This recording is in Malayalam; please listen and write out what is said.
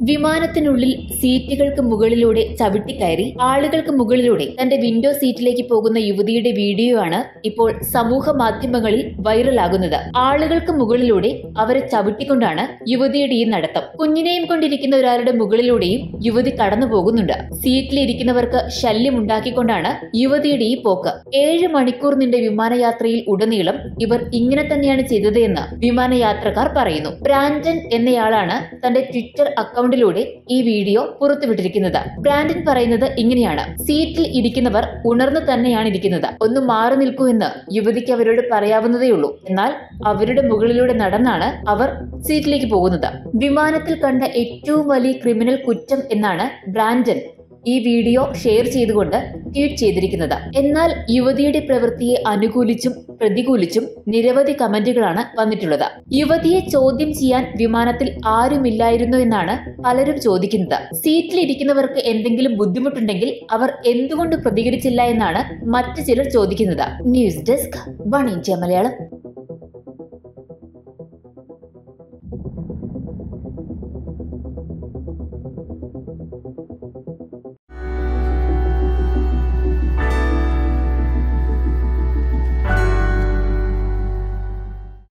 വിമാനത്തിനുള്ളിൽ സീറ്റുകൾക്ക് മുകളിലൂടെ ചവിട്ടിക്കയറി ആളുകൾക്ക് മുകളിലൂടെ തന്റെ വിൻഡോ സീറ്റിലേക്ക് പോകുന്ന യുവതിയുടെ വീഡിയോ ആണ് ഇപ്പോൾ സമൂഹ മാധ്യമങ്ങളിൽ വൈറലാകുന്നത് ആളുകൾക്ക് മുകളിലൂടെ അവരെ ചവിട്ടിക്കൊണ്ടാണ് യുവതിയുടെ ഈ നടത്തം കുഞ്ഞിനെയും കൊണ്ടിരിക്കുന്ന ഒരാളുടെ മുകളിലൂടെയും യുവതി കടന്നു പോകുന്നുണ്ട് സീറ്റിലിരിക്കുന്നവർക്ക് ശല്യം ഉണ്ടാക്കിക്കൊണ്ടാണ് യുവതിയുടെ ഈ പോക്ക് ഏഴ് മണിക്കൂർ നീണ്ട വിമാനയാത്രയിൽ ഉടനീളം ഇവർ ഇങ്ങനെ തന്നെയാണ് ചെയ്തത് എന്ന് വിമാനയാത്രക്കാർ പറയുന്നു ബ്രാൻഡൻ എന്നയാളാണ് തന്റെ ട്വിറ്റർ അക്കൗണ്ടിലൂടെ ഈ വീഡിയോ പുറത്തുവിട്ടിരിക്കുന്നത് ബ്രാൻഡൻ പറയുന്നത് ഇങ്ങനെയാണ് സീറ്റിൽ ഇരിക്കുന്നവർ ഉണർന്നു തന്നെയാണ് ഇരിക്കുന്നത് ഒന്ന് മാറി നിൽക്കൂ എന്ന് യുവതിക്ക് അവരോട് പറയാവുന്നതേയുള്ളൂ എന്നാൽ അവരുടെ മുകളിലൂടെ നടന്നാണ് അവർ സീറ്റിലേക്ക് പോകുന്നത് വിമാനത്തിൽ കണ്ട ഏറ്റവും വലിയ ക്രിമിനൽ കുറ്റം എന്നാണ് ബ്രാൻഡൻ ഈ വീഡിയോ ഷെയർ ചെയ്തുകൊണ്ട് ട്വീറ്റ് ചെയ്തിരിക്കുന്നത് എന്നാൽ യുവതിയുടെ പ്രവൃത്തിയെ അനുകൂലിച്ചും പ്രതികൂലിച്ചും നിരവധി കമന്റുകളാണ് വന്നിട്ടുള്ളത് യുവതിയെ ചോദ്യം ചെയ്യാൻ വിമാനത്തിൽ ആരുമില്ലായിരുന്നു എന്നാണ് പലരും ചോദിക്കുന്നത് സീറ്റിലിരിക്കുന്നവർക്ക് എന്തെങ്കിലും ബുദ്ധിമുട്ടുണ്ടെങ്കിൽ അവർ എന്തുകൊണ്ട് പ്രതികരിച്ചില്ല എന്നാണ് മറ്റു ചിലർ ചോദിക്കുന്നത് news desk one India Malayalam